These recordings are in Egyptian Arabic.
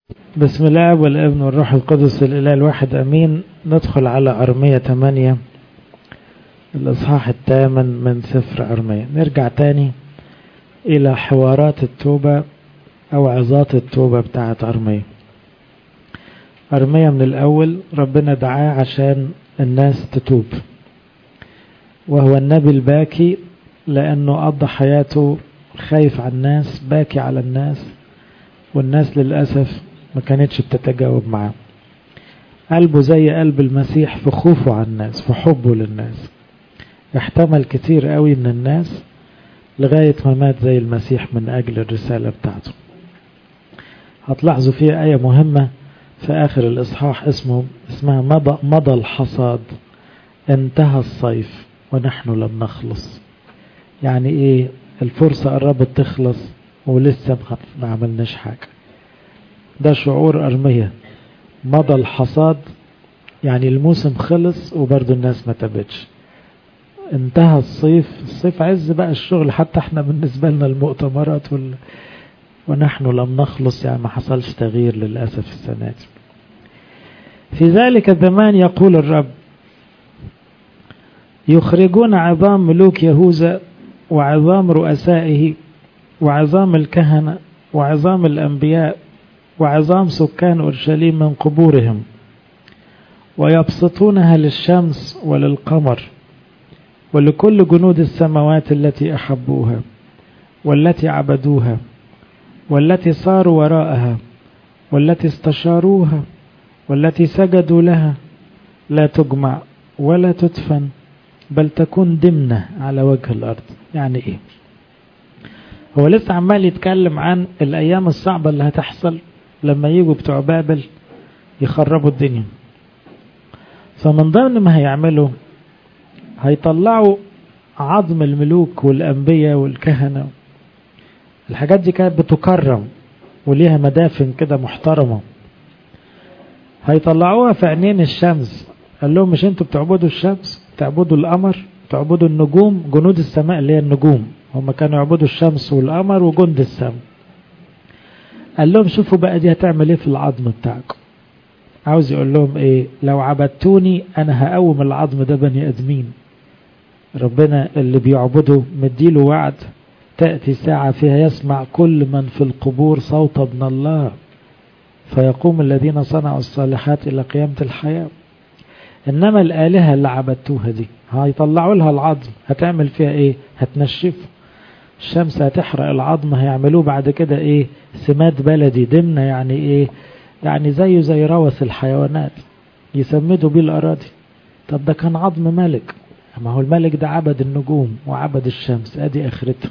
بسم الله والابن والروح القدس الإله الواحد أمين ندخل على أرمية 8 الإصحاح الثامن من سفر أرمية نرجع تاني إلى حوارات التوبة أو عظات التوبة بتاعة أرمية أرمية من الأول ربنا دعاه عشان الناس تتوب وهو النبي الباكي لأنه قضى حياته خايف على الناس باكي على الناس والناس للأسف ما كانتش بتتجاوب معاه قلبه زي قلب المسيح في خوفه على الناس في حبه للناس احتمل كتير قوي من الناس لغاية ما مات زي المسيح من أجل الرسالة بتاعته هتلاحظوا فيها آية مهمة في آخر الإصحاح اسمه اسمها مضى, مضى الحصاد انتهى الصيف ونحن لم نخلص يعني ايه الفرصة قربت تخلص ولسه ما عملناش حاجة ده شعور أرمية مضى الحصاد يعني الموسم خلص وبرضه الناس ما تبتش انتهى الصيف الصيف عز بقى الشغل حتى احنا بالنسبة لنا المؤتمرات وال... ونحن لم نخلص يعني ما حصلش تغيير للأسف السنة دي في ذلك الزمان يقول الرب يخرجون عظام ملوك يهوذا وعظام رؤسائه وعظام الكهنة وعظام الأنبياء وعظام سكان أورشليم من قبورهم ويبسطونها للشمس وللقمر ولكل جنود السماوات التي أحبوها والتي عبدوها والتي صاروا وراءها والتي استشاروها والتي سجدوا لها لا تجمع ولا تدفن بل تكون دمنة على وجه الأرض يعني إيه هو لسه عمال يتكلم عن الأيام الصعبة اللي هتحصل لما يجوا بتوع بابل يخربوا الدنيا فمن ضمن ما هيعملوا هيطلعوا عظم الملوك والأنبياء والكهنة الحاجات دي كانت بتكرم وليها مدافن كده محترمة هيطلعوها في عينين الشمس قال لهم مش انتوا بتعبدوا الشمس بتعبدوا القمر بتعبدوا النجوم جنود السماء اللي هي النجوم هم كانوا يعبدوا الشمس والقمر وجند السماء قال لهم شوفوا بقى دي هتعمل ايه في العظم بتاعكم عاوز يقول لهم ايه لو عبدتوني انا هقوم العظم ده بني ادمين ربنا اللي بيعبده مديله وعد تأتي ساعة فيها يسمع كل من في القبور صوت ابن الله فيقوم الذين صنعوا الصالحات إلى قيامة الحياة إنما الآلهة اللي عبدتوها دي هيطلعوا لها العظم هتعمل فيها إيه هتنشفه الشمس هتحرق العظم هيعملوه بعد كده إيه سماد بلدي دمنة يعني إيه يعني زيه زي روث الحيوانات يسمدوا بيه الأراضي طب ده كان عظم ملك ما هو الملك ده عبد النجوم وعبد الشمس ادي اخرته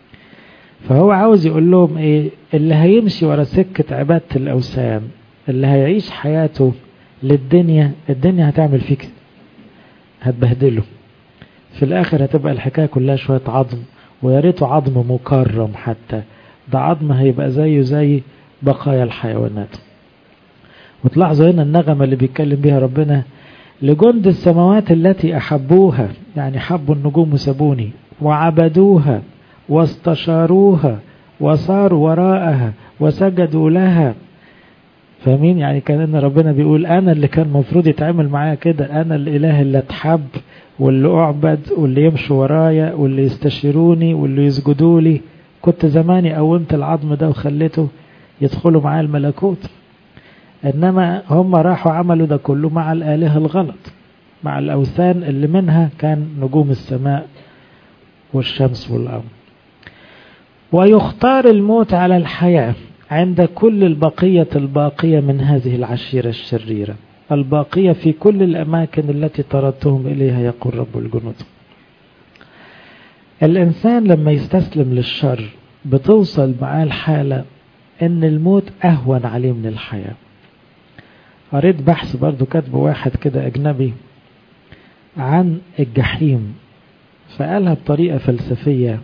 فهو عاوز يقول لهم ايه اللي هيمشي ورا سكة عبادة الاوثان اللي هيعيش حياته للدنيا الدنيا هتعمل فيك هتبهدله في الاخر هتبقى الحكاية كلها شوية عظم ويا ريته عظم مكرم حتى ده عظم هيبقى زيه زي بقايا الحيوانات وتلاحظوا هنا النغمة اللي بيتكلم بيها ربنا لجند السماوات التي أحبوها يعني حبوا النجوم وسابوني وعبدوها واستشاروها وصاروا وراءها وسجدوا لها فاهمين يعني كان ان ربنا بيقول انا اللي كان المفروض يتعامل معايا كده انا الاله اللي اتحب واللي اعبد واللي يمشوا ورايا واللي يستشيروني واللي يسجدوا لي كنت زماني قومت العظم ده وخليته يدخلوا معايا الملكوت انما هم راحوا عملوا ده كله مع الالهه الغلط مع الاوثان اللي منها كان نجوم السماء والشمس والقمر ويختار الموت على الحياه عند كل البقيه الباقيه من هذه العشيره الشريره الباقيه في كل الاماكن التي طردتهم اليها يقول رب الجنود الانسان لما يستسلم للشر بتوصل معاه الحاله ان الموت اهون عليه من الحياه قريت بحث برضو كاتبه واحد كده أجنبي عن الجحيم فقالها بطريقة فلسفية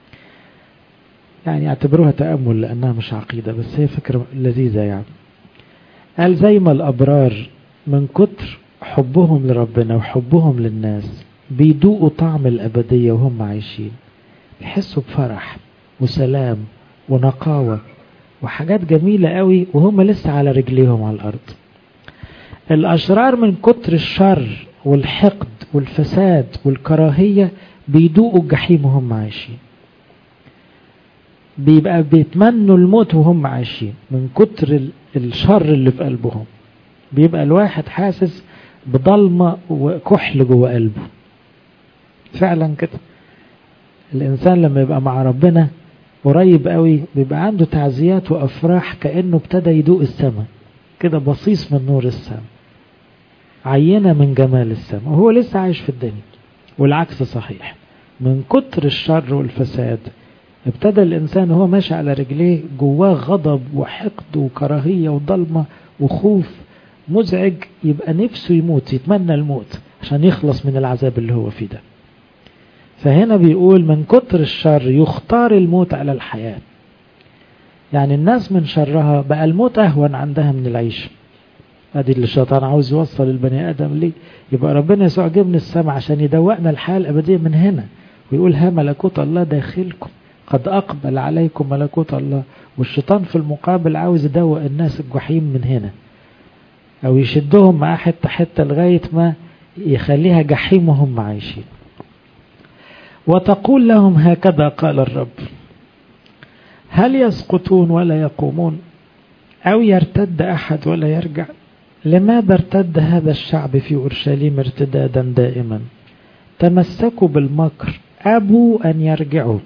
يعني اعتبروها تأمل لأنها مش عقيدة بس هي فكرة لذيذة يعني قال زي ما الأبرار من كتر حبهم لربنا وحبهم للناس بيدوقوا طعم الأبدية وهم عايشين يحسوا بفرح وسلام ونقاوة وحاجات جميلة قوي وهم لسه على رجليهم على الأرض الأشرار من كتر الشر والحقد والفساد والكراهية بيدوقوا الجحيم وهم عايشين بيبقى بيتمنوا الموت وهم عايشين من كتر الشر اللي في قلبهم بيبقى الواحد حاسس بضلمة وكحل جوه قلبه فعلا كده الإنسان لما يبقى مع ربنا قريب قوي بيبقى عنده تعزيات وأفراح كأنه ابتدى يدوق السماء كده بصيص من نور السماء عينة من جمال السماء وهو لسه عايش في الدنيا والعكس صحيح من كتر الشر والفساد ابتدى الإنسان وهو ماشي على رجليه جواه غضب وحقد وكراهية وضلمة وخوف مزعج يبقى نفسه يموت يتمنى الموت عشان يخلص من العذاب اللي هو فيه ده فهنا بيقول من كتر الشر يختار الموت على الحياة يعني الناس من شرها بقى الموت أهون عندها من العيش ادي اللي الشيطان عاوز يوصل البني ادم ليه يبقى ربنا يسوع جه من السماء عشان يدوقنا الحياه الابديه من هنا ويقول ها ملكوت الله داخلكم قد اقبل عليكم ملكوت الله والشيطان في المقابل عاوز يدوق الناس الجحيم من هنا او يشدهم معاه حته حته لغايه ما يخليها جحيم وهم عايشين وتقول لهم هكذا قال الرب هل يسقطون ولا يقومون أو يرتد أحد ولا يرجع لماذا ارتد هذا الشعب في أورشليم ارتدادا دائما تمسكوا بالمكر أبوا أن يرجعوا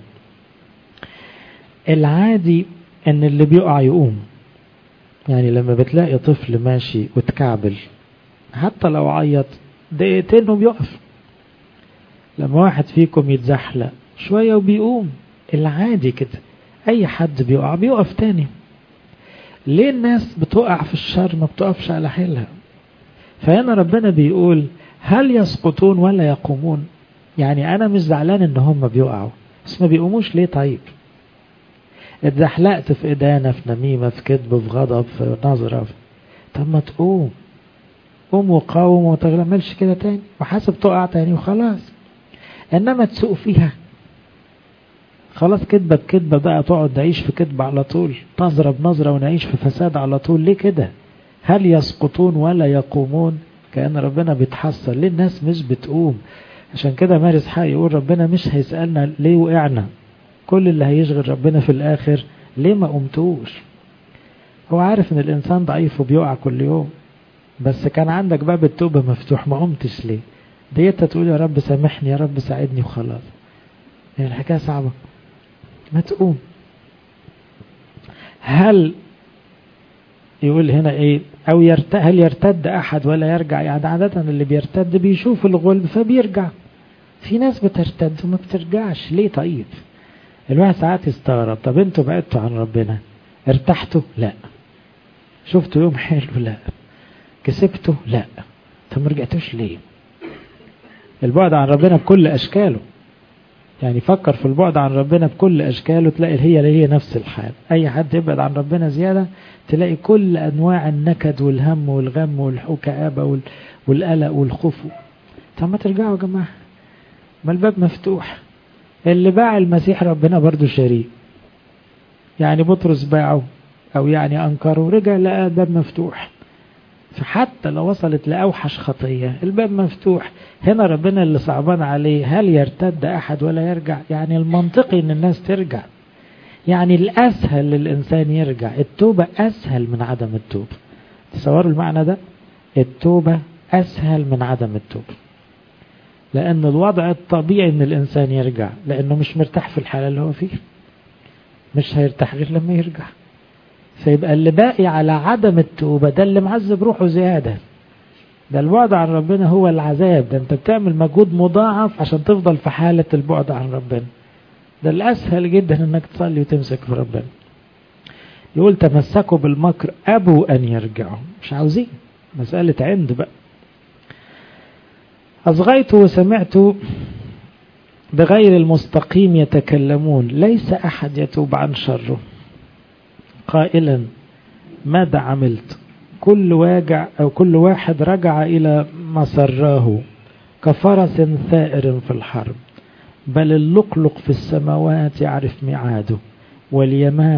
العادي أن اللي بيقع يقوم يعني لما بتلاقي طفل ماشي وتكعبل حتى لو عيط دقيقتين وبيقف لما واحد فيكم يتزحلق شوية وبيقوم العادي كده أي حد بيقع بيقف تاني ليه الناس بتقع في الشر ما بتقفش على حيلها فهنا ربنا بيقول هل يسقطون ولا يقومون يعني أنا مش زعلان إن هم بيقعوا بس ما بيقوموش ليه طيب اتزحلقت في إدانة في نميمة في كذب في غضب في نظرة في... طب ما تقوم قوم وقاوم وما تعملش كده تاني وحاسب تقع تاني وخلاص انما تسوق فيها خلاص كدبة بكدبة بقى تقعد نعيش في كدبة على طول نظرة بنظرة ونعيش في فساد على طول ليه كده هل يسقطون ولا يقومون كأن ربنا بيتحسر ليه الناس مش بتقوم عشان كده مارس حق يقول ربنا مش هيسألنا ليه وقعنا كل اللي هيشغل ربنا في الآخر ليه ما قمتوش هو عارف ان الانسان ضعيف وبيقع كل يوم بس كان عندك باب التوبة مفتوح ما قمتش ليه ديت تقول يا رب سامحني يا رب ساعدني وخلاص يعني الحكاية صعبة ما تقوم هل يقول هنا ايه او يرتد هل يرتد احد ولا يرجع يعني عادة اللي بيرتد بيشوف الغلب فبيرجع في ناس بترتد وما بترجعش ليه طيب الواحد ساعات يستغرب طب انتوا بعدتوا عن ربنا ارتحتوا لا شفتوا يوم حلو لا كسبتوا لا طب ما رجعتوش ليه البعد عن ربنا بكل اشكاله يعني فكر في البعد عن ربنا بكل اشكاله تلاقي هي هي نفس الحال اي حد يبعد عن ربنا زياده تلاقي كل انواع النكد والهم والغم والكآبه والقلق والخوف طب ما ترجعوا يا جماعه ما الباب مفتوح اللي باع المسيح ربنا برضو شريك يعني بطرس باعه او يعني انكره رجع لقى الباب مفتوح فحتى لو وصلت لأوحش خطية الباب مفتوح هنا ربنا اللي صعبان عليه هل يرتد أحد ولا يرجع يعني المنطقي أن الناس ترجع يعني الأسهل للإنسان يرجع التوبة أسهل من عدم التوبة تصوروا المعنى ده التوبة أسهل من عدم التوبة لأن الوضع الطبيعي أن الإنسان يرجع لأنه مش مرتاح في الحالة اللي هو فيها مش هيرتاح غير لما يرجع فيبقى اللي باقي على عدم التوبة ده اللي معذب روحه زيادة ده البعد عن ربنا هو العذاب ده انت بتعمل مجهود مضاعف عشان تفضل في حالة البعد عن ربنا ده الأسهل جدا انك تصلي وتمسك في ربنا يقول تمسكوا بالمكر أبوا أن يرجعوا مش عاوزين مسألة عند بقى أصغيت وسمعت بغير المستقيم يتكلمون ليس أحد يتوب عن شره قائلا ماذا عملت كل واجع أو كل واحد رجع إلى مسراه كفرس ثائر في الحرب بل اللقلق في السماوات يعرف ميعاده واليمامة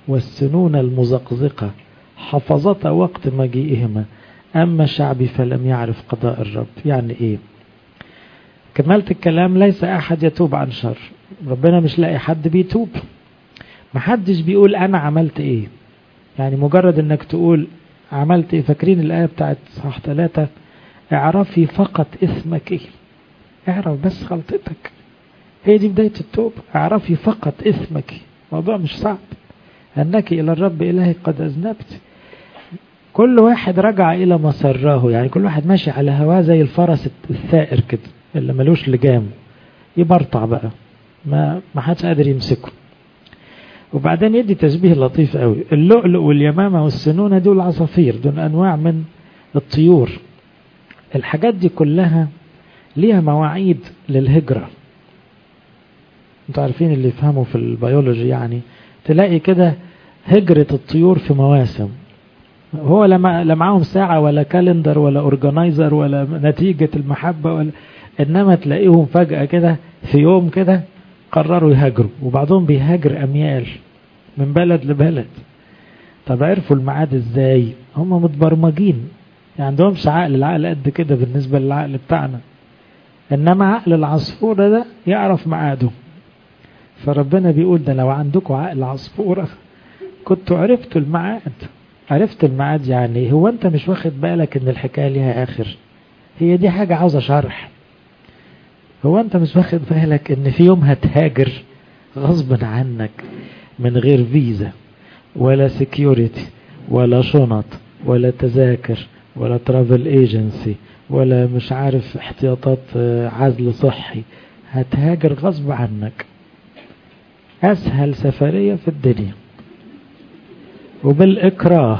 والسنون المزقزقة حفظتا وقت مجيئهما أما شعبي فلم يعرف قضاء الرب يعني إيه كملت الكلام ليس أحد يتوب عن شر ربنا مش لاقي حد بيتوب محدش بيقول أنا عملت إيه يعني مجرد أنك تقول عملت إيه فاكرين الآية بتاعت صح ثلاثة اعرفي فقط اسمك إيه اعرف بس غلطتك هي دي بداية التوبة اعرفي فقط اسمك موضوع مش صعب أنك إلى الرب إلهك قد أذنبت كل واحد رجع إلى مسراه يعني كل واحد ماشي على هواه زي الفرس الثائر كده اللي ملوش لجام يبرطع بقى ما ما حدش قادر يمسكه وبعدين يدي تشبيه لطيف قوي اللؤلؤ واليمامة والسنونة دول عصافير دول أنواع من الطيور الحاجات دي كلها ليها مواعيد للهجرة انتوا عارفين اللي يفهموا في البيولوجي يعني تلاقي كده هجرة الطيور في مواسم هو لا لا معاهم ساعة ولا كالندر ولا اورجنايزر ولا نتيجة المحبة ولا انما تلاقيهم فجأة كده في يوم كده قرروا يهاجروا وبعضهم بيهاجر اميال من بلد لبلد طب عرفوا الميعاد ازاي هم متبرمجين يعني عندهمش عقل العقل قد كده بالنسبة للعقل بتاعنا انما عقل العصفورة ده يعرف ميعاده فربنا بيقول ده لو عندكم عقل عصفورة كنتوا عرفتوا الميعاد عرفت الميعاد يعني هو انت مش واخد بالك ان الحكاية ليها اخر هي دي حاجة عاوزة شرح هو انت مش واخد بالك ان في يوم هتهاجر غصب عنك من غير فيزا ولا سكيورتي ولا شنط ولا تذاكر ولا ترافل ايجنسي ولا مش عارف احتياطات عزل صحي هتهاجر غصب عنك اسهل سفرية في الدنيا وبالاكراه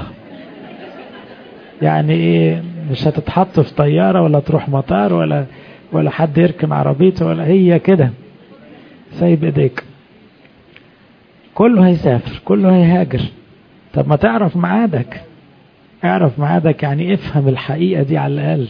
يعني ايه مش هتتحط في طيارة ولا تروح مطار ولا ولا حد يركن عربيته ولا هي كده سايب ايديك كله هيسافر كله هيهاجر طب ما تعرف معادك اعرف معادك يعني افهم الحقيقة دي على الأقل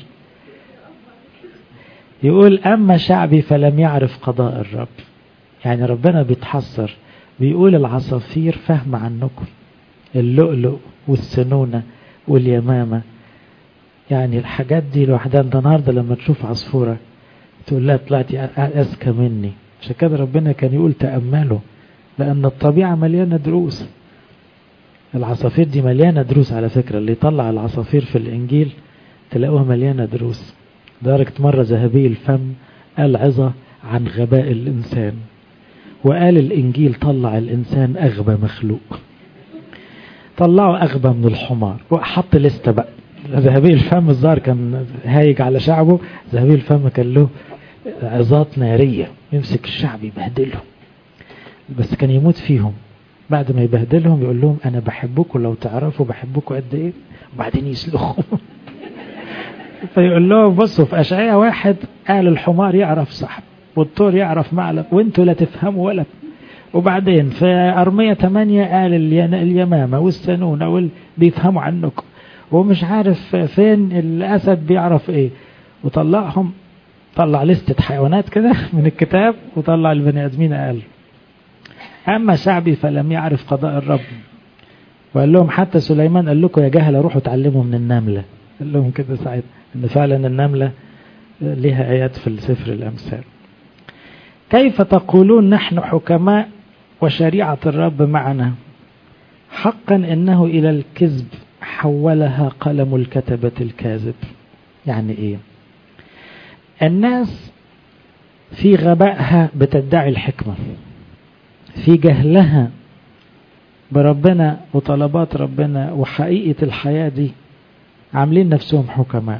يقول أما شعبي فلم يعرف قضاء الرب يعني ربنا بيتحسر بيقول العصافير فهم عنكم اللؤلؤ والسنونة واليمامة يعني الحاجات دي لوحدها انت النهارده لما تشوف عصفورة تقول لها طلعتي أذكى مني عشان كده ربنا كان يقول تأملوا لأن الطبيعة مليانة دروس العصافير دي مليانة دروس على فكرة اللي يطلع العصافير في الإنجيل تلاقوها مليانة دروس درجة مرة ذهبي الفم قال عظة عن غباء الإنسان وقال الإنجيل طلع الإنسان أغبى مخلوق طلعوا أغبى من الحمار وحط لستة بقى ذهبي الفم الظاهر كان هايج على شعبه ذهبي الفم كان له عظات نارية يمسك الشعب يبهدلهم بس كان يموت فيهم بعد ما يبهدلهم يقول لهم أنا بحبكم لو تعرفوا بحبكم قد إيه وبعدين يسلخهم فيقول لهم بصوا في أشعية واحد قال الحمار يعرف صاحب والطور يعرف معلم وانتوا لا تفهموا ولا وبعدين في أرمية 8 قال اليمامة والسنونة وال... بيفهموا عنكم ومش عارف فين الأسد بيعرف إيه وطلعهم طلع لستة حيوانات كده من الكتاب وطلع البني آدمين أقل أما شعبي فلم يعرف قضاء الرب وقال لهم حتى سليمان قال لكم يا جهلة روحوا اتعلموا من النملة قال لهم كده ساعتها ان فعلا النملة لها آيات في السفر الأمثال كيف تقولون نحن حكماء وشريعة الرب معنا حقا إنه إلى الكذب حولها قلم الكتبة الكاذب يعني إيه الناس في غبائها بتدعي الحكمة في جهلها بربنا وطلبات ربنا وحقيقة الحياة دي عاملين نفسهم حكماء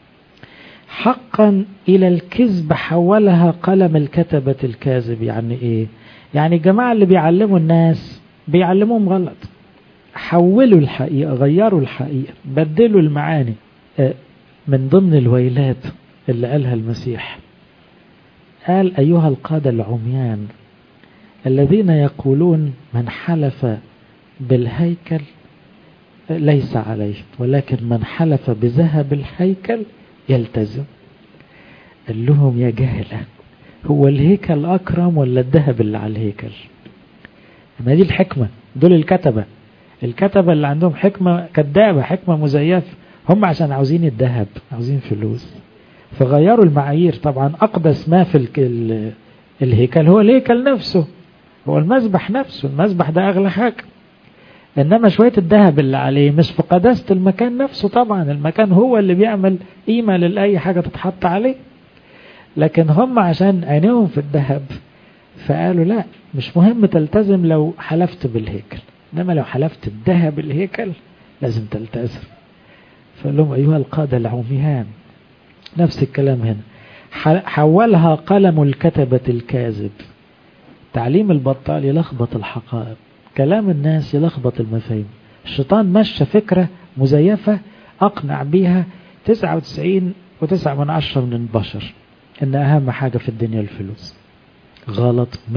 حقا إلى الكذب حولها قلم الكتبة الكاذب يعني إيه يعني الجماعة اللي بيعلموا الناس بيعلموهم غلط حولوا الحقيقة غيروا الحقيقة بدلوا المعاني من ضمن الويلات اللي قالها المسيح قال أيها القادة العميان الذين يقولون من حلف بالهيكل ليس عليه ولكن من حلف بذهب الهيكل يلتزم قال لهم يا جهلة هو الهيكل أكرم ولا الذهب اللي على الهيكل ما دي الحكمة دول الكتبة الكتبة اللي عندهم حكمة كدابة حكمة مزيفة هم عشان عاوزين الذهب عاوزين فلوس فغيروا المعايير طبعا أقدس ما في الهيكل هو الهيكل نفسه هو المذبح نفسه المذبح ده أغلى حاجة إنما شوية الذهب اللي عليه مش في قداسة المكان نفسه طبعا المكان هو اللي بيعمل قيمة لأي حاجة تتحط عليه لكن هم عشان عينيهم في الذهب فقالوا لا مش مهم تلتزم لو حلفت بالهيكل إنما لو حلفت الذهب الهيكل لازم تلتزم فقال لهم أيها القادة العميان نفس الكلام هنا حولها قلم الكتبة الكاذب تعليم البطال يلخبط الحقائق كلام الناس يلخبط المفاهيم الشيطان مشى فكرة مزيفة أقنع بيها 99 وتسعة من عشرة من البشر إن أهم حاجة في الدنيا الفلوس غلط 100%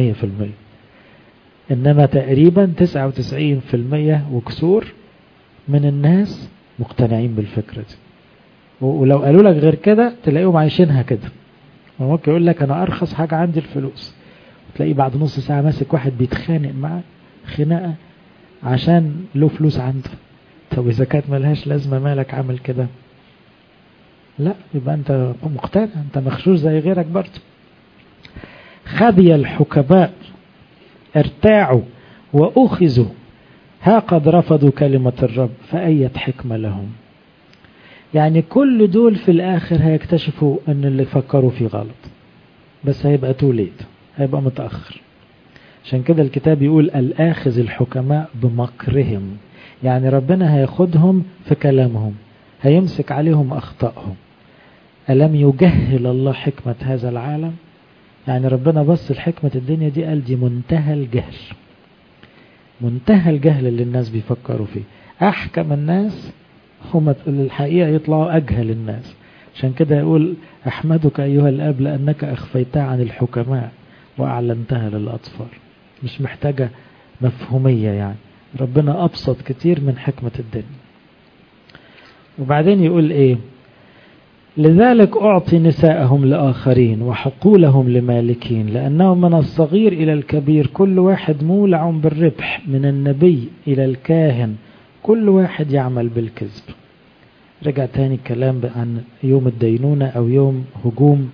إنما تقريبا 99% وكسور من الناس مقتنعين بالفكرة دي ولو قالوا لك غير كده تلاقيهم عايشينها كده ممكن يقول لك أنا أرخص حاجة عندي الفلوس تلاقيه بعد نص ساعة ماسك واحد بيتخانق معاه خناقة عشان له فلوس عنده طب إذا كانت ملهاش لازمة مالك عامل كده لا يبقى أنت مقتنع أنت مخشوش زي غيرك برضه خبي الحكماء ارتاعوا وأخذوا ها قد رفضوا كلمة الرب فأية حكمة لهم يعني كل دول في الآخر هيكتشفوا أن اللي فكروا فيه غلط بس هيبقى توليد هيبقى متأخر عشان كده الكتاب يقول الآخذ الحكماء بمكرهم يعني ربنا هياخدهم في كلامهم هيمسك عليهم أخطائهم ألم يجهل الله حكمة هذا العالم يعني ربنا بص لحكمة الدنيا دي قال دي منتهى الجهل منتهى الجهل اللي الناس بيفكروا فيه أحكم الناس هم الحقيقة يطلعوا أجهل الناس عشان كده يقول أحمدك أيها الأب لأنك أخفيتها عن الحكماء وأعلنتها للأطفال مش محتاجة مفهومية يعني ربنا أبسط كتير من حكمة الدنيا وبعدين يقول إيه لذلك أعطي نساءهم لآخرين وحقولهم لمالكين لأنه من الصغير إلى الكبير كل واحد مولع بالربح من النبي إلى الكاهن كل واحد يعمل بالكذب رجع تاني الكلام عن يوم الدينونة أو يوم هجوم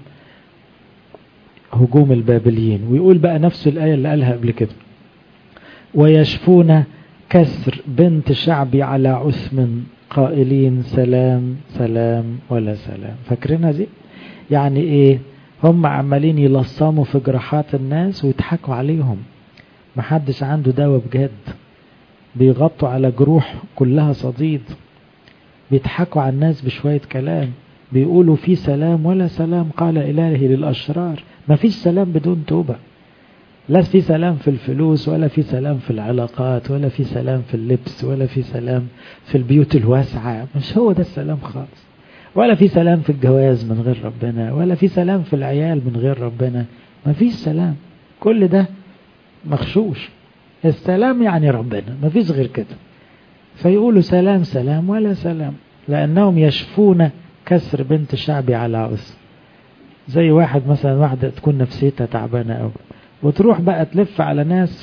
هجوم البابليين ويقول بقى نفس الآية اللي قالها قبل كده ويشفون كسر بنت شعبي على عثم قائلين سلام سلام ولا سلام فاكرينها دي يعني ايه هم عمالين يلصموا في جراحات الناس ويضحكوا عليهم محدش عنده دواء بجد بيغطوا على جروح كلها صديد بيضحكوا على الناس بشوية كلام بيقولوا في سلام ولا سلام قال إلهي للأشرار ما فيش سلام بدون توبة لا في سلام في الفلوس ولا في سلام في العلاقات ولا في سلام في اللبس ولا في سلام في البيوت الواسعة مش هو ده السلام خالص ولا في سلام في الجواز من غير ربنا ولا في سلام في العيال من غير ربنا ما فيش سلام كل ده مخشوش السلام يعني ربنا ما فيش غير كده فيقولوا سلام سلام ولا سلام لأنهم يشفون كسر بنت شعبي على عس زي واحد مثلا واحدة تكون نفسيتها تعبانة أوي وتروح بقى تلف على ناس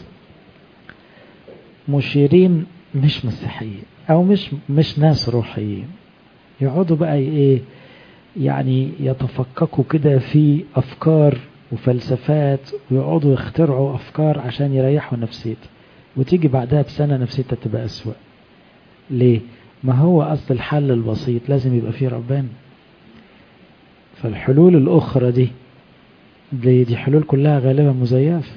مشيرين مش مسيحيين او مش مش ناس روحيين يقعدوا بقى ايه يعني يتفككوا كده في افكار وفلسفات ويقعدوا يخترعوا افكار عشان يريحوا نفسيتها وتيجي بعدها بسنه نفسيتها تبقى اسوأ ليه ما هو اصل الحل البسيط لازم يبقى فيه ربنا فالحلول الاخرى دي دي, دي حلول كلها غالبا مزيفة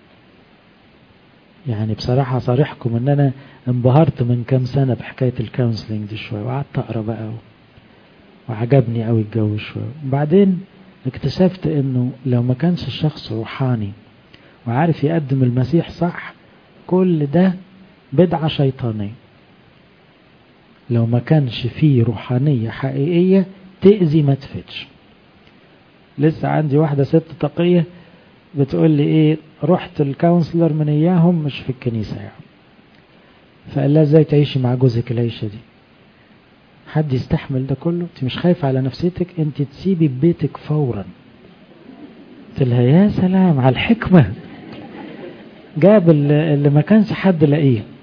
يعني بصراحة صارحكم ان انا انبهرت من كام سنة بحكاية الكونسلنج دي شوية وقعدت اقرا بقى وعجبني قوي الجو شوية وبعدين اكتشفت انه لو ما كانش الشخص روحاني وعارف يقدم المسيح صح كل ده بدعة شيطانية لو ما كانش فيه روحانية حقيقية تأذي ما تفتش لسه عندي واحدة ست تقية بتقول لي ايه رحت الكونسلر من اياهم مش في الكنيسة يعني فقال لها ازاي تعيشي مع جوزك العيشة دي حد يستحمل ده كله انت مش خايفة على نفسيتك انت تسيبي بيتك فورا قلت لها يا سلام على الحكمة جاب اللي ما كانش حد لاقيه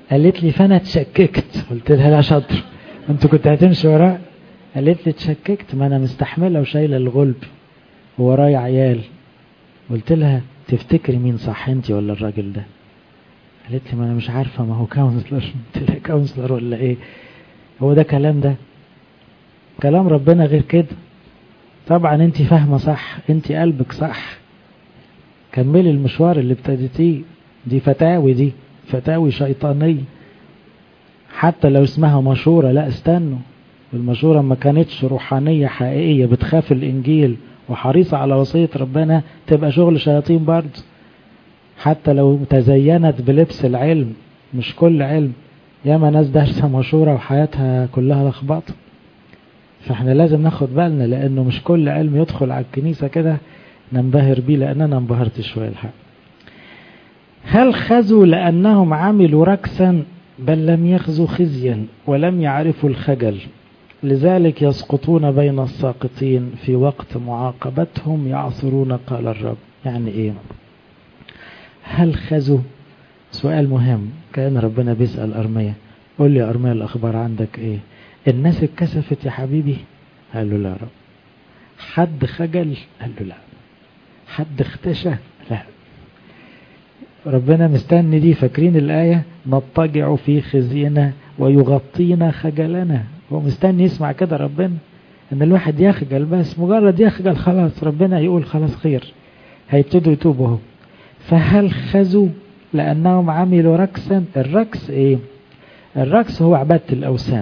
قالت لي فانا اتشككت قلت لها لا شاطر انت كنت هتمشي وراء قالت لي اتشككت ما انا مستحمله وشايله الغلب وورايا عيال قلت لها تفتكري مين صح انت ولا الراجل ده قالت لي ما انا مش عارفه ما هو كونسلر قلت لها كونسلر ولا ايه هو ده كلام ده كلام ربنا غير كده طبعا انت فاهمه صح انت قلبك صح كملي المشوار اللي ابتديتيه دي فتاوي دي فتاوي شيطانية حتى لو اسمها مشورة لا استنوا المشورة ما كانتش روحانية حقيقية بتخاف الإنجيل وحريصة على وصية ربنا تبقى شغل شياطين برضه حتى لو تزينت بلبس العلم مش كل علم ياما ناس دارسة مشورة وحياتها كلها لخبطة فاحنا لازم ناخد بالنا لانه مش كل علم يدخل على الكنيسة كده ننبهر بيه لان انا انبهرت شوية الحق هل خزوا لانهم عملوا ركسا بل لم يخزوا خزيا ولم يعرفوا الخجل لذلك يسقطون بين الساقطين في وقت معاقبتهم يعثرون قال الرب يعني ايه هل خزوا سؤال مهم كأن ربنا بيسأل أرمية قول لي يا أرمية الأخبار عندك إيه الناس اتكسفت يا حبيبي قال له لا رب حد خجل قال له لا حد اختشى لا ربنا مستني دي فاكرين الآية نضطجع في خزينا ويغطينا خجلنا هو مستني يسمع كده ربنا ان الواحد يخجل بس مجرد يخجل خلاص ربنا يقول خلاص خير هيبتدوا يتوبوا فهل خزوا لأنهم عملوا ركسا الركس ايه الركس هو عبادة الأوثان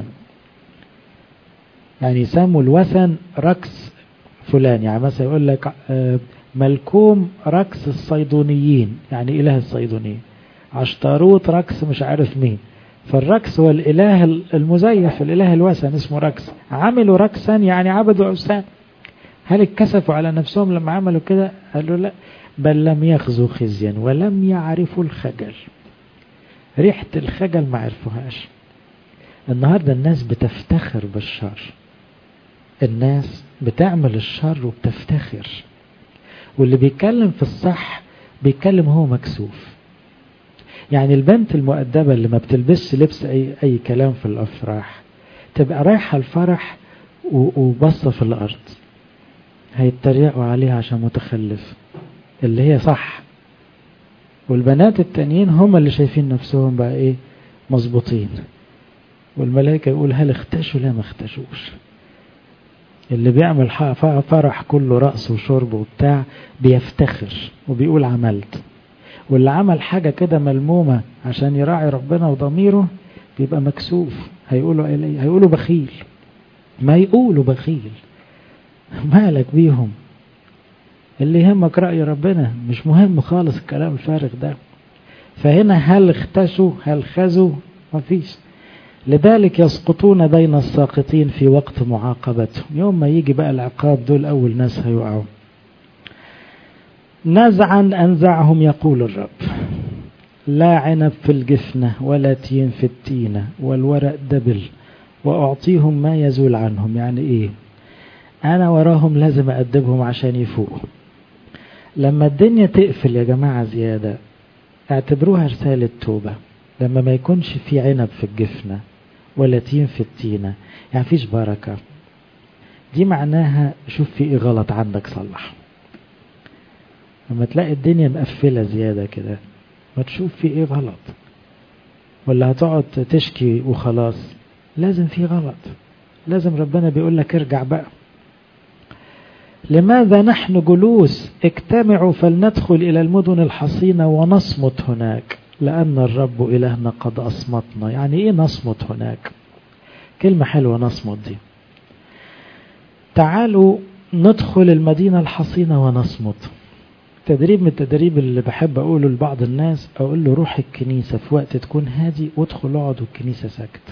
يعني يسموا الوثن ركس فلان يعني مثلا يقول لك ملكوم ركس الصيدونيين يعني إله الصيدونيين عشتاروت ركس مش عارف مين فالركس هو الإله المزيف الإله الوثن اسمه ركس عملوا ركسا يعني عبدوا أوثان هل اتكسفوا على نفسهم لما عملوا كده قالوا لا بل لم يخزوا خزيا ولم يعرفوا الخجل ريحة الخجل ما عرفوهاش النهاردة الناس بتفتخر بالشر الناس بتعمل الشر وبتفتخر واللي بيتكلم في الصح بيتكلم هو مكسوف يعني البنت المؤدبة اللي ما بتلبسش لبس أي, أي كلام في الأفراح تبقى رايحة الفرح وبصة في الأرض هيتريقوا عليها عشان متخلف اللي هي صح والبنات التانيين هم اللي شايفين نفسهم بقى ايه مظبوطين والملائكة يقول هل اختشوا لا ما اختشوش اللي بيعمل فرح كله رقص وشرب وبتاع بيفتخر وبيقول عملت واللي عمل حاجة كده ملمومة عشان يراعي ربنا وضميره بيبقى مكسوف هيقولوا إليه هيقولوا بخيل ما يقولوا بخيل مالك بيهم اللي يهمك رأي ربنا مش مهم خالص الكلام الفارغ ده فهنا هل اختشوا هل خزوا مفيش لذلك يسقطون بين الساقطين في وقت معاقبتهم يوم ما يجي بقى العقاب دول أول ناس هيقعوا نزعا أنزعهم يقول الرب لا عنب في الجفنة ولا تين في التينة والورق دبل وأعطيهم ما يزول عنهم يعني إيه أنا وراهم لازم أدبهم عشان يفوقوا لما الدنيا تقفل يا جماعة زيادة اعتبروها رسالة توبة لما ما يكونش في عنب في الجفنة ولا تين في التينة يعني فيش بركة دي معناها شوف في ايه غلط عندك صلح لما تلاقي الدنيا مقفلة زيادة كده ما تشوف في ايه غلط ولا هتقعد تشكي وخلاص لازم في غلط لازم ربنا بيقول لك ارجع بقى لماذا نحن جلوس اجتمعوا فلندخل إلى المدن الحصينة ونصمت هناك لأن الرب إلهنا قد أصمتنا يعني إيه نصمت هناك كلمة حلوة نصمت دي تعالوا ندخل المدينة الحصينة ونصمت تدريب من التدريب اللي بحب أقوله لبعض الناس أقول له روح الكنيسة في وقت تكون هادي وادخل اقعد والكنيسة ساكتة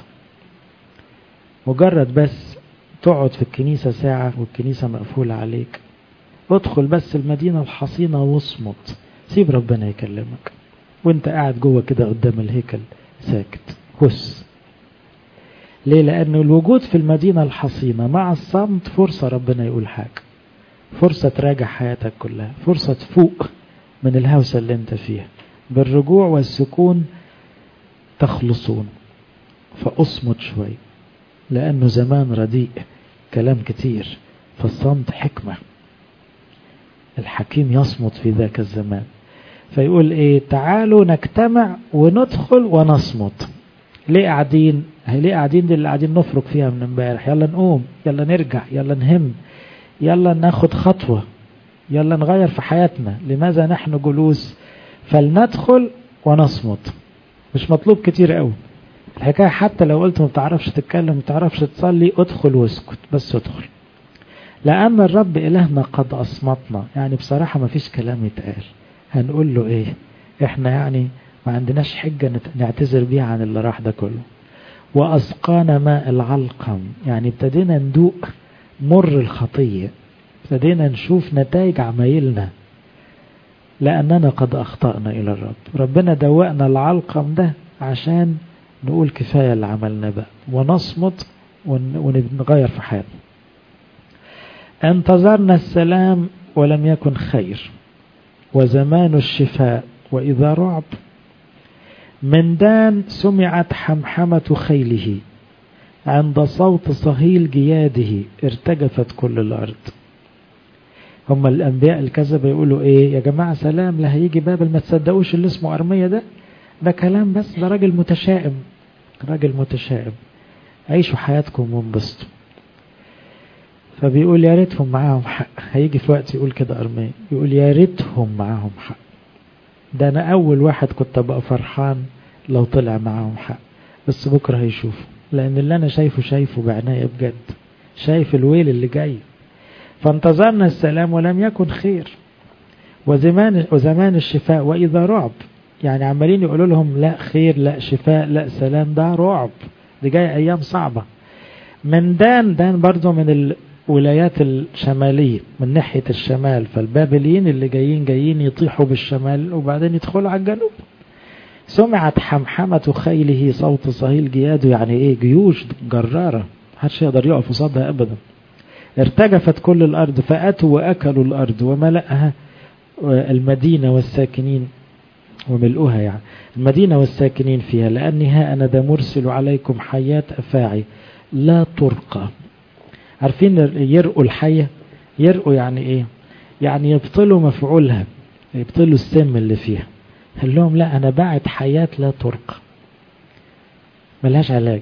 مجرد بس تقعد في الكنيسة ساعة والكنيسة مقفولة عليك ادخل بس المدينة الحصينة واصمت سيب ربنا يكلمك وانت قاعد جوه كده قدام الهيكل ساكت هس ليه لأن الوجود في المدينة الحصينة مع الصمت فرصة ربنا يقول حاجة فرصة تراجع حياتك كلها فرصة تفوق من الهوسة اللي انت فيها بالرجوع والسكون تخلصون فأصمت شوي لأنه زمان رديء كلام كتير فالصمت حكمة الحكيم يصمت في ذاك الزمان فيقول ايه تعالوا نجتمع وندخل ونصمت ليه قاعدين ليه قاعدين دي اللي قاعدين نفرق فيها من امبارح يلا نقوم يلا نرجع يلا نهم يلا ناخد خطوة يلا نغير في حياتنا لماذا نحن جلوس فلندخل ونصمت مش مطلوب كتير قوي الحكاية حتى لو قلت ما بتعرفش تتكلم ما بتعرفش تصلي ادخل واسكت بس ادخل لأن الرب إلهنا قد أصمتنا يعني بصراحة ما فيش كلام يتقال هنقول له إيه إحنا يعني ما عندناش حجة نعتذر بيها عن اللي راح ده كله وأسقانا ماء العلقم يعني ابتدينا ندوق مر الخطية ابتدينا نشوف نتائج عمايلنا لأننا قد أخطأنا إلى الرب ربنا دوقنا العلقم ده عشان نقول كفاية اللي عملنا بقى ونصمت ونغير في حياتنا انتظرنا السلام ولم يكن خير وزمان الشفاء وإذا رعب من دان سمعت حمحمة خيله عند صوت صهيل جياده ارتجفت كل الأرض هم الأنبياء الكذبة يقولوا إيه يا جماعة سلام لا هيجي بابل ما تصدقوش اللي اسمه أرمية ده ده كلام بس ده راجل متشائم راجل متشائم عيشوا حياتكم وانبسطوا فبيقول يا ريتهم معاهم حق هيجي في وقت يقول كده أرمية يقول يا ريتهم معاهم حق ده أنا أول واحد كنت أبقى فرحان لو طلع معاهم حق بس بكرة هيشوفوا لأن اللي أنا شايفه شايفه بعناية بجد شايف الويل اللي جاي فانتظرنا السلام ولم يكن خير وزمان, وزمان الشفاء وإذا رعب يعني عمالين يقولوا لهم لا خير لا شفاء لا سلام ده رعب دي جاي أيام صعبة من دان دان برضو من الولايات الشمالية من ناحية الشمال فالبابليين اللي جايين جايين يطيحوا بالشمال وبعدين يدخلوا على الجنوب سمعت حمحمة خيله صوت صهيل جياده يعني ايه جيوش جرارة محدش يقدر يقف قصادها ابدا ارتجفت كل الارض فاتوا واكلوا الارض وملأها المدينة والساكنين وملؤها يعني المدينة والساكنين فيها لأني ها أنا ذا مرسل عليكم حيات أفاعي لا ترقى عارفين يرقوا الحية يرقوا يعني ايه يعني يبطلوا مفعولها يبطلوا السم اللي فيها قال لهم لا أنا باعت حياة لا ترقى ملهاش علاج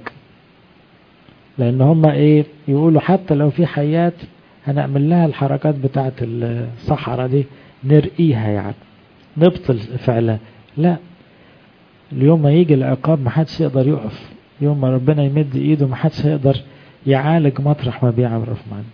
لأن هم إيه يقولوا حتى لو في حيات هنعمل لها الحركات بتاعة الصحراء دي نرقيها يعني نبطل فعلها لا اليوم ما يجي العقاب ما حدش يقدر يقف يوم ما ربنا يمد ايده ما حدش هيقدر يعالج مطرح ما بيعرف معنا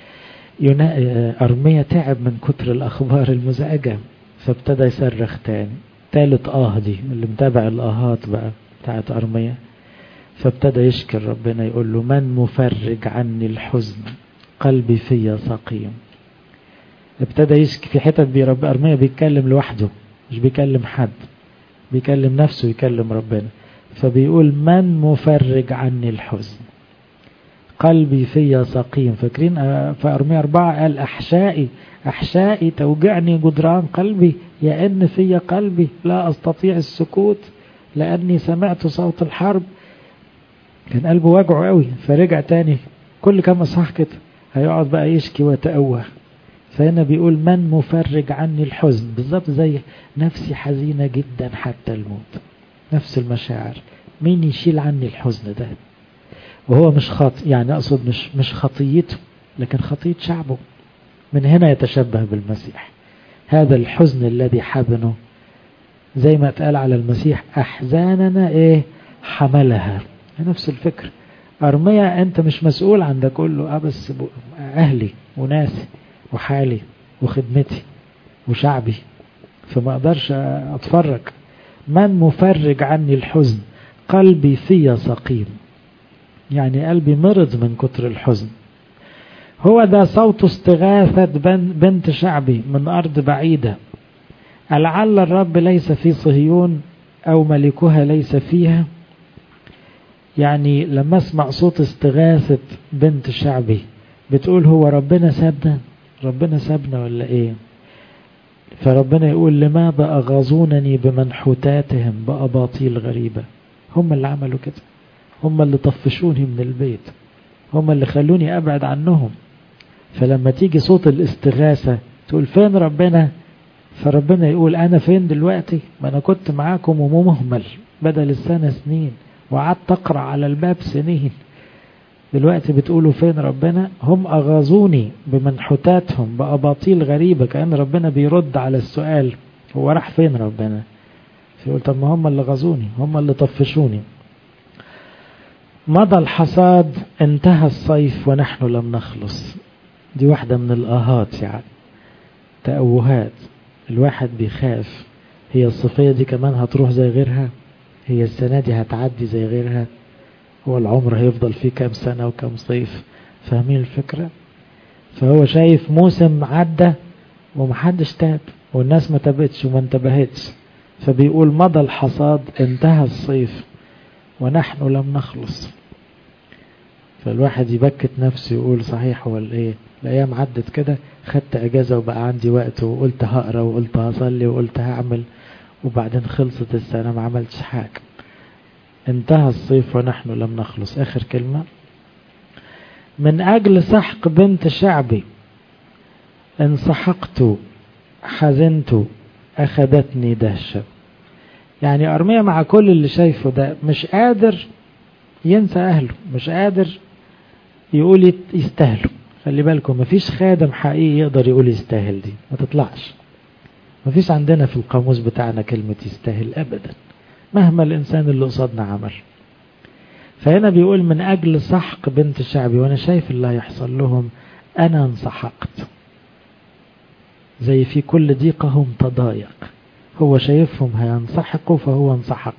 أرمية تعب من كتر الأخبار المزعجة فابتدى يصرخ تاني تالت آه دي اللي متابع الآهات بقى بتاعت أرمية فابتدى يشكي ربنا يقول له من مفرج عني الحزن قلبي فيا سقيم ابتدى يشكي في حتت بيرب أرمية بيتكلم لوحده مش بيكلم حد بيكلم نفسه يكلم ربنا فبيقول من مفرج عني الحزن قلبي فيا سقيم فاكرين في أرمية أربعة قال أحشائي أحشائي توجعني جدران قلبي يئن في قلبي لا أستطيع السكوت لأني سمعت صوت الحرب كان قلبه وجعه قوي فرجع تاني كل كام صح كده هيقعد بقى يشكي ويتأوه فهنا بيقول من مفرج عني الحزن بالظبط زي نفسي حزينة جدا حتى الموت نفس المشاعر مين يشيل عني الحزن ده وهو مش خاطئ يعني أقصد مش مش خطيته لكن خطية شعبه من هنا يتشبه بالمسيح هذا الحزن الذي حبنه زي ما اتقال على المسيح أحزاننا إيه حملها نفس الفكر أرمية أنت مش مسؤول عن ده كله أه بس أهلي وناسي وحالي وخدمتي وشعبي فما أقدرش أتفرج من مفرج عني الحزن قلبي في سقيم يعني قلبي مرض من كتر الحزن هو ده صوت استغاثة بنت شعبي من أرض بعيدة لعل الرب ليس في صهيون أو ملكها ليس فيها يعني لما اسمع صوت استغاثة بنت شعبي بتقول هو ربنا سابنا ربنا سابنا ولا ايه فربنا يقول لماذا أغاظونني بمنحوتاتهم بأباطيل غريبة هم اللي عملوا كده هم اللي طفشوني من البيت هم اللي خلوني أبعد عنهم فلما تيجي صوت الاستغاثة تقول فين ربنا فربنا يقول أنا فين دلوقتي ما أنا كنت معاكم ومهمل بدل السنة سنين وقعدت أقرأ على الباب سنين دلوقتي بتقولوا فين ربنا هم أغاظوني بمنحوتاتهم بأباطيل غريبة كأن ربنا بيرد على السؤال هو راح فين ربنا فيقول طب ما هم اللي غزوني هم اللي طفشوني مضى الحصاد انتهى الصيف ونحن لم نخلص دي واحدة من الآهات يعني تأوهات الواحد بيخاف هي الصيفية دي كمان هتروح زي غيرها هي السنة دي هتعدي زي غيرها هو العمر هيفضل فيه كام سنة وكام صيف فاهمين الفكرة فهو شايف موسم عدى ومحدش تاب والناس ما تابتش وما انتبهتش فبيقول مضى الحصاد انتهى الصيف ونحن لم نخلص فالواحد يبكت نفسه يقول صحيح هو الايه الايام عدت كده خدت اجازه وبقى عندي وقت وقلت هقرا وقلت هصلي وقلت هعمل وبعدين خلصت السنه ما عملتش حاجه انتهى الصيف ونحن لم نخلص اخر كلمه من اجل سحق بنت شعبي انسحقت حزنت اخذتني دهشه يعني ارميا مع كل اللي شايفه ده مش قادر ينسى اهله مش قادر يقول يستاهلوا خلي بالكم مفيش خادم حقيقي يقدر يقول يستاهل دي ما تطلعش مفيش عندنا في القاموس بتاعنا كلمة يستاهل أبدا مهما الإنسان اللي قصادنا عمل فهنا بيقول من أجل سحق بنت شعبي وأنا شايف اللي هيحصل لهم أنا انسحقت زي في كل ضيقهم تضايق هو شايفهم هينسحقوا فهو انسحق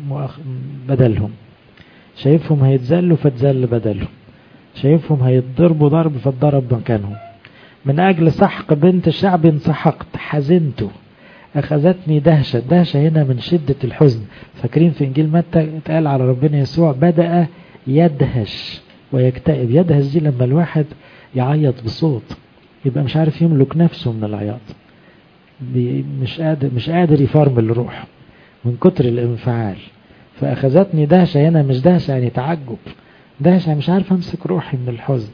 بدلهم شايفهم هيتذلوا فاتذل بدلهم شايفهم هيتضربوا ضرب فاتضرب مكانهم من أجل سحق بنت شعب انسحقت حزنت أخذتني دهشة دهشة هنا من شدة الحزن فاكرين في إنجيل متى اتقال على ربنا يسوع بدأ يدهش ويكتئب يدهش دي لما الواحد يعيط بصوت يبقى مش عارف يملك نفسه من العياط مش قادر مش قادر يفرمل روحه من كتر الانفعال فأخذتني دهشة هنا مش دهشة يعني تعجب دهشة مش عارف أمسك روحي من الحزن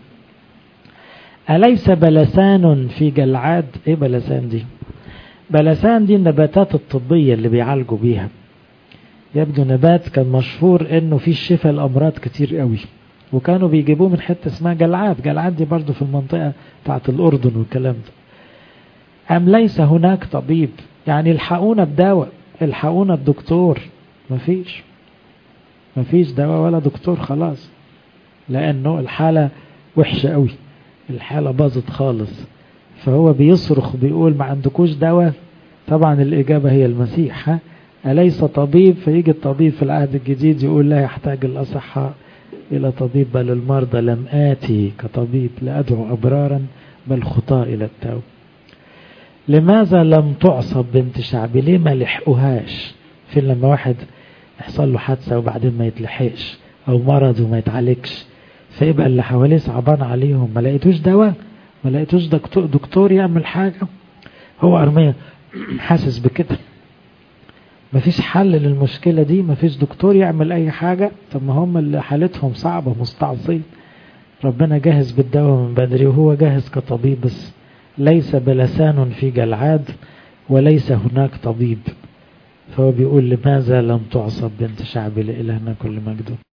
أليس بلسان في جلعاد إيه بلسان دي بلسان دي النباتات الطبية اللي بيعالجوا بيها يبدو نبات كان مشهور انه فيه شفاء الامراض كتير قوي وكانوا بيجيبوه من حتة اسمها جلعاد جلعاد دي برضو في المنطقة بتاعت الأردن والكلام ده أم ليس هناك طبيب يعني الحقونا بدواء الحقونا الدكتور مفيش مفيش دواء ولا دكتور خلاص لأنه الحالة وحشة قوي الحالة باظت خالص فهو بيصرخ بيقول ما عندكوش دواء طبعا الإجابة هي المسيح ها أليس طبيب فيجي الطبيب في العهد الجديد يقول لا يحتاج الأصحاء إلى طبيب بل المرضى لم آتي كطبيب لأدعو أبرارا بل خطاء إلى التوب لماذا لم تعصب بنت شعبي ليه ما لحقوهاش فين لما واحد يحصل له حادثة وبعدين ما يتلحقش أو مرض وما يتعالجش فيبقى اللي حواليه صعبان عليهم ما لقيتوش دواء ما لقيتوش دكتور, دكتور يعمل حاجة هو أرمية حاسس بكده مفيش حل للمشكلة دي مفيش دكتور يعمل أي حاجة طب ما هم اللي حالتهم صعبة مستعصين ربنا جاهز بالدواء من بدري وهو جاهز كطبيب بس ليس بلسان في جلعاد وليس هناك طبيب فهو بيقول لماذا لم تعصب بنت شعبي لإلهنا كل مجد